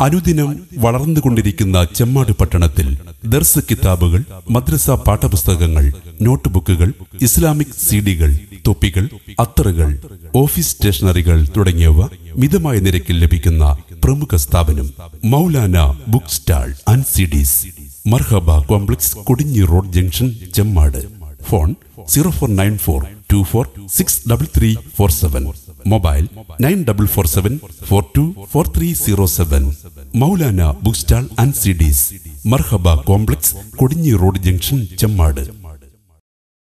അനുദിനം വളർന്നുകൊണ്ടിരിക്കുന്ന ചെമ്മാട് പട്ടണത്തിൽ ദർസ് കിതാബുകൾ മദ്രസ പാഠപുസ്തകങ്ങൾ നോട്ട്ബുക്കുകൾ ഇസ്ലാമിക് സീഡികൾ തൊപ്പികൾ അത്തറുകൾ ഓഫീസ് സ്റ്റേഷനറികൾ തുടങ്ങിയവ മിതമായ നിരക്കിൽ ലഭിക്കുന്ന പ്രമുഖ സ്ഥാപനം Maulana book stall and CDs Marhaba complex Kodinhi road junction Chemmad phone zero four nine four two four six double three four seven mobile nine double four seven four two four three zero seven Maulana book stall and CDs Marhaba complex Kodinhi road junction Chemmad